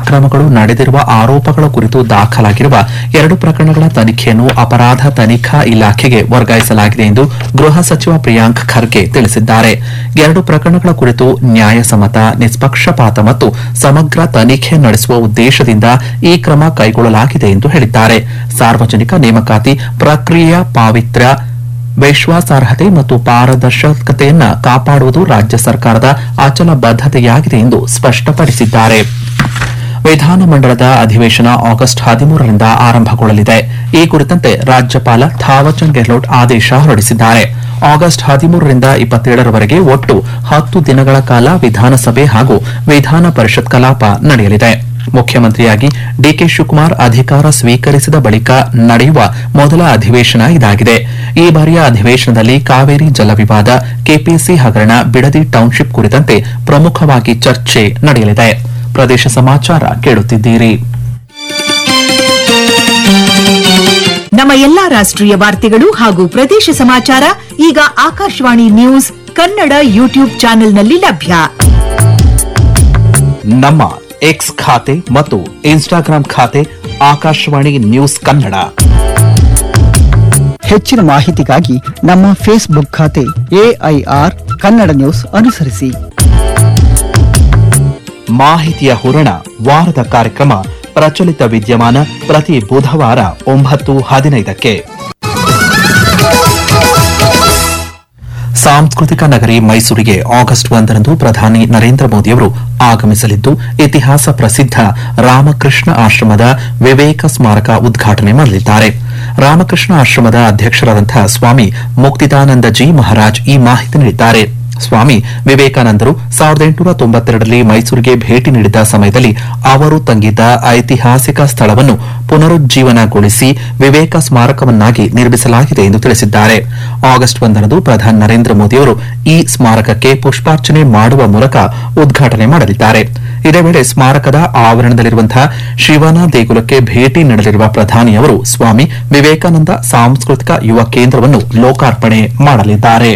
ಅಕ್ರಮಗಳು ನಡೆದಿರುವ ಆರೋಪಗಳ ಕುರಿತು ದಾಖಲಾಗಿರುವ ಎರಡು ಪ್ರಕರಣಗಳ ತನಿಖೆಯನ್ನು ಅಪರಾಧ ತನಿಖಾ ಇಲಾಖೆಗೆ ವರ್ಗಾಯಿಸಲಾಗಿದೆ ಎಂದು ಗೃಹ ಸಚಿವ ಪ್ರಿಯಾಂಕ್ ಖರ್ಗೆ ತಿಳಿಸಿದ್ದಾರೆ ಎರಡು ಪ್ರಕರಣಗಳ ಕುರಿತು ನ್ಯಾಯಸಮ್ಮತ ನಿಷ್ಪಕ್ಷಪಾತ ಮತ್ತು ಸಮಗ್ರ ತನಿಖೆ ನಡೆಸುವ ಉದ್ದೇಶದಿಂದ ಈ ಕ್ರಮ ಕೈಗೊಳ್ಳಲಾಗಿದೆ ಎಂದು ಹೇಳಿದ್ದಾರೆ ಸಾರ್ವಜನಿಕ ನೇಮಕಾತಿ ಪ್ರಕ್ರಿಯೆಯ ಪಾವಿತ್ರ್ಯ ವಿಶ್ವಾಸಾರ್ಹತೆ ಮತ್ತು ಪಾರದರ್ಶಕತೆಯನ್ನ ಕಾಪಾಡುವುದು ರಾಜ್ಯ ಸರ್ಕಾರದ ಅಚಲ ಬದ್ಧತೆಯಾಗಿದೆ ಎಂದು ಸ್ಪಷ್ಟಪಡಿಸಿದ್ದಾರೆ ವಿಧಾನಮಂಡಲದ ಅಧಿವೇಶನ ಆಗಸ್ಟ್ ಹದಿಮೂರರಿಂದ ಆರಂಭಗೊಳ್ಳಲಿದೆ ಈ ಕುರಿತಂತೆ ರಾಜ್ಯಪಾಲ ಥಾವರ್ಚಂದ್ ಗೆಹ್ಲೋಟ್ ಆದೇಶ ಹೊರಡಿಸಿದ್ದಾರೆ ಆಗಸ್ಟ್ ಹದಿಮೂರರಿಂದ ಇಪ್ಪತ್ತೇಳರವರೆಗೆ ಒಟ್ಟು ಹತ್ತು ದಿನಗಳ ಕಾಲ ವಿಧಾನಸಭೆ ಹಾಗೂ ವಿಧಾನ ಪರಿಷತ್ ಕಲಾಪ ನಡೆಯಲಿದೆ ಮುಖ್ಯಮಂತ್ರಿಯಾಗಿ ಡಿಕೆ ಶಿವಕುಮಾರ್ ಅಧಿಕಾರ ಸ್ವೀಕರಿಸಿದ ಬಳಿಕ ನಡೆಯುವ ಮೊದಲ ಅಧಿವೇಶನ ಇದಾಗಿದೆ ಈ ಬಾರಿಯ ಅಧಿವೇಶನದಲ್ಲಿ ಕಾವೇರಿ ಜಲ ವಿವಾದ ಕೆಪಿಎಸ್ಸಿ ಹಗರಣ ಬಿಡದಿ ಟೌನ್ಶಿಪ್ ಕುರಿತಂತೆ ಪ್ರಮುಖವಾಗಿ ಚರ್ಚೆ ನಡೆಯಲಿದೆ ಪ್ರದೇಶ ಸಮಾಚಾರ ಕೇಳುತ್ತಿದ್ದೀರಿ ನಮ್ಮ ಎಲ್ಲಾ ರಾಷ್ಟ್ರೀಯ ವಾರ್ತೆಗಳು ಹಾಗೂ ಪ್ರದೇಶ ಸಮಾಚಾರ ಈಗ ಆಕಾಶವಾಣಿ ನ್ಯೂಸ್ ಕನ್ನಡ ಯೂಟ್ಯೂಬ್ ಚಾನೆಲ್ನಲ್ಲಿ ಲಭ್ಯ ನಮ್ಮ ಎಕ್ಸ್ ಖಾತೆ ಮತ್ತು ಇನ್ಸ್ಟಾಗ್ರಾಂ ಖಾತೆ ಆಕಾಶವಾಣಿ ನ್ಯೂಸ್ ಕನ್ನಡ ಹೆಚ್ಚಿನ ಮಾಹಿತಿಗಾಗಿ ನಮ್ಮ ಫೇಸ್ಬುಕ್ ಖಾತೆ ಎಐಆರ್ ಕನ್ನಡ ನ್ಯೂಸ್ ಅನುಸರಿಸಿ ಮಾಹಿತಿಯ ಹೂರಣ ವಾರದ ಕಾರ್ಯಕ್ರಮ ಪ್ರಚಲಿತ ವಿದ್ಯಮಾನ ಪ್ರತಿ ಬುಧವಾರ ಒಂಬತ್ತು ಹದಿನೈದಕ್ಕೆ ಸಾಂಸ್ಕೃತಿಕ ನಗರಿ ಮೈಸೂರಿಗೆ ಆಗಸ್ಟ್ ಒಂದರಂದು ಪ್ರಧಾನಿ ನರೇಂದ್ರ ಮೋದಿಯವರು ಆಗಮಿಸಲಿದ್ದು ಇತಿಹಾಸ ಪ್ರಸಿದ್ಧ ರಾಮಕೃಷ್ಣ ಆಶ್ರಮದ ವಿವೇಕ ಸ್ಮಾರಕ ಉದ್ಘಾಟನೆ ಮಾಡಲಿದ್ದಾರೆ ರಾಮಕೃಷ್ಣ ಆಶ್ರಮದ ಅಧ್ಯಕ್ಷರಾದಂತಹ ಸ್ವಾಮಿ ಮುಕ್ತಿದಾನಂದ ಜಿ ಮಹಾರಾಜ್ ಈ ಮಾಹಿತಿ ನೀಡಿದ್ದಾರೆ ಸ್ವಾಮಿ ವಿವೇಕಾನಂದರು ಸಾವಿರದ ಎಂಟುನೂರ ತೊಂಬತ್ತೆರಡರಲ್ಲಿ ಮೈಸೂರಿಗೆ ಭೇಟಿ ನೀಡಿದ ಸಮಯದಲ್ಲಿ ಅವರು ತಂಗಿದ್ದ ಐತಿಹಾಸಿಕ ಸ್ಥಳವನ್ನು ಪುನರುಜ್ಜೀವನಗೊಳಿಸಿ ವಿವೇಕ ಸ್ಮಾರಕವನ್ನಾಗಿ ನಿರ್ಮಿಸಲಾಗಿದೆ ಎಂದು ತಿಳಿಸಿದ್ದಾರೆ ಆಗಸ್ಟ್ ಒಂದರಂದು ಪ್ರಧಾನಿ ನರೇಂದ್ರ ಮೋದಿಯವರು ಈ ಸ್ಮಾರಕಕ್ಕೆ ಪುಷ್ಪಾರ್ಚನೆ ಮಾಡುವ ಮೂಲಕ ಉದ್ಘಾಟನೆ ಮಾಡಲಿದ್ದಾರೆ ಇದೇ ವೇಳೆ ಸ್ಮಾರಕದ ಆವರಣದಲ್ಲಿರುವಂತಹ ಶಿವನ ದೇಗುಲಕ್ಕೆ ಭೇಟಿ ನೀಡಲಿರುವ ಪ್ರಧಾನಿಯವರು ಸ್ವಾಮಿ ವಿವೇಕಾನಂದ ಸಾಂಸ್ಕೃತಿಕ ಯುವ ಕೇಂದ್ರವನ್ನು ಲೋಕಾರ್ಪಣೆ ಮಾಡಲಿದ್ದಾರೆ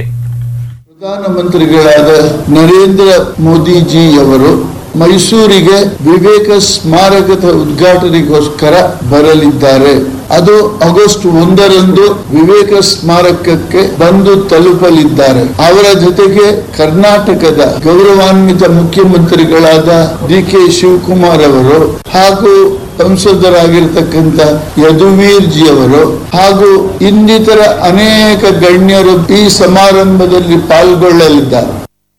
ಪ್ರಧಾನಮಂತ್ರಿಗಳಾದ ನರೇಂದ್ರ ಮೋದಿಜಿಯವರು ಮೈಸೂರಿಗೆ ವಿವೇಕ ಸ್ಮಾರಕದ ಉದ್ಘಾಟನೆಗೋಸ್ಕರ ಬರಲಿದ್ದಾರೆ ಅದು ಆಗಸ್ಟ್ ಒಂದರಂದು ವಿವೇಕ ಸ್ಮಾರಕಕ್ಕೆ ಬಂದು ತಲುಪಲಿದ್ದಾರೆ ಅವರ ಜೊತೆಗೆ ಕರ್ನಾಟಕದ ಗೌರವಾನ್ವಿತ ಮುಖ್ಯಮಂತ್ರಿಗಳಾದ ಡಿ ಕೆ ಶಿವಕುಮಾರ್ ಅವರು ಹಾಗೂ ಸಂಸದರಾಗಿರ್ತಕ್ಕಂಥ ಯದುವೀರ್ ಜಿ ಅವರು ಹಾಗೂ ಇನ್ನಿತರ ಅನೇಕ ಗಣ್ಯರು ಈ ಸಮಾರಂಭದಲ್ಲಿ ಪಾಲ್ಗೊಳ್ಳಲಿದ್ದಾರೆ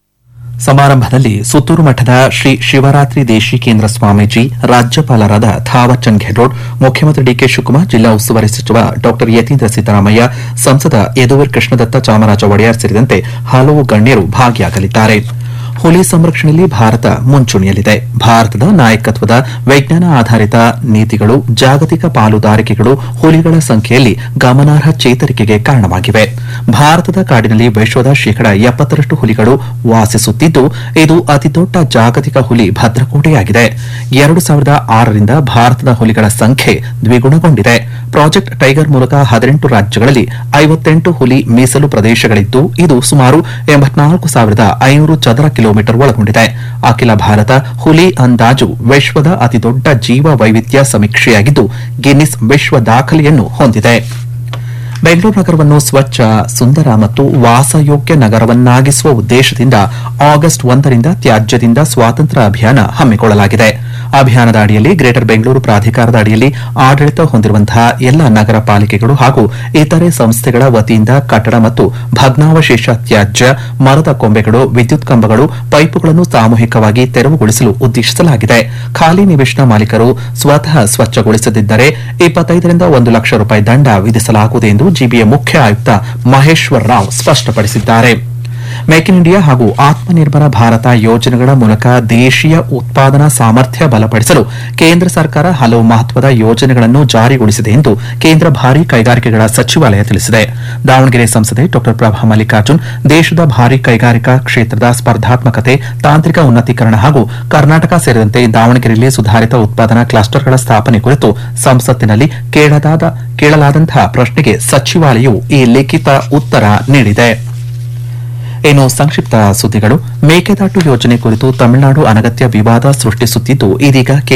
ಸಮಾರಂಭದಲ್ಲಿ ಸುತ್ತೂರು ಮಠದ ಶ್ರೀ ಶಿವರಾತ್ರಿ ದೇಶಿಕೇಂದ್ರ ಸ್ವಾಮೀಜಿ ರಾಜ್ಯಪಾಲರಾದ ಥಾವರ್ಚಂದ್ ಗೆಹ್ಲೋಟ್ ಮುಖ್ಯಮಂತ್ರಿ ಡಿಕೆ ಶಿವಕುಮಾರ್ ಜಿಲ್ಲಾ ಉಸ್ತುವಾರಿ ಸಚಿವ ಡಾ ಯತೀಂದ್ರ ಸಿದ್ದರಾಮಯ್ಯ ಸಂಸದ ಯದುವೀರ್ ಕೃಷ್ಣದತ್ತ ಚಾಮರಾಜ ಒಡೆಯರ್ ಸೇರಿದಂತೆ ಹಲವು ಗಣ್ಯರು ಭಾಗಿಯಾಗಲಿದ್ದಾರೆ ಹುಲಿ ಸಂರಕ್ಷಣೆಯಲ್ಲಿ ಭಾರತ ಮುಂಚೂಣಿಯಲ್ಲಿದೆ ಭಾರತದ ನಾಯಕತ್ವದ ವಿಜ್ಞಾನ ಆಧಾರಿತ ನೀತಿಗಳು ಜಾಗತಿಕ ಪಾಲುದಾರಿಕೆಗಳು ಹುಲಿಗಳ ಸಂಖ್ಯೆಯಲ್ಲಿ ಗಮನಾರ್ಹ ಚೇತರಿಕೆಗೆ ಕಾರಣವಾಗಿವೆ ಭಾರತದ ಕಾಡಿನಲ್ಲಿ ವಿಶ್ವದ ಶೇಕಡ ಎಪ್ಪತ್ತರಷ್ಟು ಹುಲಿಗಳು ವಾಸಿಸುತ್ತಿದ್ದು ಇದು ಅತಿದೊಡ್ಡ ಜಾಗತಿಕ ಹುಲಿ ಭದ್ರಕೋಟೆಯಾಗಿದೆ ಎರಡು ಸಾವಿರದ ಆರರಿಂದ ಭಾರತದ ಹುಲಿಗಳ ಸಂಖ್ಯೆ ದ್ವಿಗುಣಗೊಂಡಿದೆ ಪ್ರಾಜೆಕ್ಟ್ ಟೈಗರ್ ಮೂಲಕ ಹದಿನೆಂಟು ರಾಜ್ಯಗಳಲ್ಲಿ ಐವತ್ತೆಂಟು ಹುಲಿ ಮೀಸಲು ಪ್ರದೇಶಗಳಿದ್ದು ಇದು ಸುಮಾರು ಎಂಬತ್ನಾಲ್ಕು ಸಾವಿರದ ಐನೂರು ಚದರ ಕಿಲೋಮೀಟರ್ ಒಳಗೊಂಡಿದೆ ಅಖಿಲ ಭಾರತ ಹುಲಿ ಅಂದಾಜು ವಿಶ್ವದ ಅತಿದೊಡ್ಡ ಜೀವ ವೈವಿಧ್ಯ ಸಮೀಕ್ಷೆಯಾಗಿದ್ದು ಗಿನ್ನಿಸ್ ವಿಶ್ವ ದಾಖಲೆಯನ್ನು ಹೊಂದಿದೆ ಬೆಂಗಳೂರು ನಗರವನ್ನು ಸ್ವಚ್ಛ ಸುಂದರ ಮತ್ತು ವಾಸಯೋಗ್ಯ ನಗರವನ್ನಾಗಿಸುವ ಉದ್ದೇಶದಿಂದ ಆಗಸ್ಟ್ ಒಂದರಿಂದ ತ್ಯಾಜ್ಯದಿಂದ ಸ್ವಾತಂತ್ರ್ಯ ಅಭಿಯಾನ ಹಮ್ಮಿಕೊಳ್ಳಲಾಗಿದೆ ಅಭಿಯಾನದ ಅಡಿಯಲ್ಲಿ ಗ್ರೇಟರ್ ಬೆಂಗಳೂರು ಪ್ರಾಧಿಕಾರದ ಅಡಿಯಲ್ಲಿ ಆಡಳಿತ ಹೊಂದಿರುವಂತಹ ಎಲ್ಲ ನಗರ ಪಾಲಿಕೆಗಳು ಹಾಗೂ ಇತರೆ ಸಂಸ್ಥೆಗಳ ವತಿಯಿಂದ ಕಟ್ಟಡ ಮತ್ತು ಭಗ್ನಾವಶೇಷ ತ್ಯಾಜ್ಯ ಮರದ ಕೊಂಬೆಗಳು ವಿದ್ಯುತ್ ಕಂಬಗಳು ಪೈಪುಗಳನ್ನು ಸಾಮೂಹಿಕವಾಗಿ ತೆರವುಗೊಳಿಸಲು ಉದ್ದೇಶಿಸಲಾಗಿದೆ ಖಾಲಿ ನಿವೇಶನ ಮಾಲೀಕರು ಸ್ವತಃ ಸ್ವಚ್ಛಗೊಳಿಸದಿದ್ದರೆ ಇಪ್ಪತ್ತೈದರಿಂದ ಒಂದು ಲಕ್ಷ ರೂಪಾಯಿ ದಂಡ ವಿಧಿಸಲಾಗುವುದು ಎಂದು ಜಿಬಿಎ ಮುಖ್ಯ ಆಯುಕ್ತ ಮಹೇಶ್ವರ್ ರಾವ್ ಸ್ಪಷ್ಟಪಡಿಸಿದ್ದಾರೆ ಮೇಕ್ ಇನ್ ಇಂಡಿಯಾ ಹಾಗೂ ಆತ್ಮನಿರ್ಭರ ಭಾರತ ಯೋಜನೆಗಳ ಮೂಲಕ ದೇಶೀಯ ಉತ್ಪಾದನಾ ಸಾಮರ್ಥ್ಯ ಬಲಪಡಿಸಲು ಕೇಂದ್ರ ಸರ್ಕಾರ ಹಲವು ಮಹತ್ವದ ಯೋಜನೆಗಳನ್ನು ಜಾರಿಗೊಳಿಸಿದೆ ಎಂದು ಕೇಂದ್ರ ಭಾರೀ ಕೈಗಾರಿಕೆಗಳ ಸಚಿವಾಲಯ ತಿಳಿಸಿದೆ ದಾವಣಗೆರೆ ಸಂಸದೆ ಡಾ ಪ್ರಭಾ ಮಲ್ಲಿಕಾರ್ಜುನ್ ದೇಶದ ಭಾರೀ ಕೈಗಾರಿಕಾ ಕ್ಷೇತ್ರದ ಸ್ಪರ್ಧಾತ್ಮಕತೆ ತಾಂತ್ರಿಕ ಉನ್ನತೀಕರಣ ಹಾಗೂ ಕರ್ನಾಟಕ ಸೇರಿದಂತೆ ದಾವಣಗೆರೆಯಲ್ಲಿ ಸುಧಾರಿತ ಉತ್ಪಾದನಾ ಕ್ಲಸ್ಟರ್ಗಳ ಸ್ಥಾಪನೆ ಕುರಿತು ಸಂಸತ್ತಿನಲ್ಲಿ ಕೇಳಲಾದ ಕೇಳಲಾದಂತಹ ಪ್ರಶ್ನೆಗೆ ಸಚಿವಾಲಯವು ಈ ಲಿಖಿತ ಉತ್ತರ ನೀಡಿದೆ ಇನ್ನು ಸಂಕ್ಷಿಪ್ತ ಸುದ್ದಿಗಳು ಮೇಕೆದಾಟು ಯೋಜನೆ ಕುರಿತು ತಮಿಳುನಾಡು ಅನಗತ್ಯ ವಿವಾದ ಸೃಷ್ಟಿಸುತ್ತಿದ್ದು ಇದೀಗ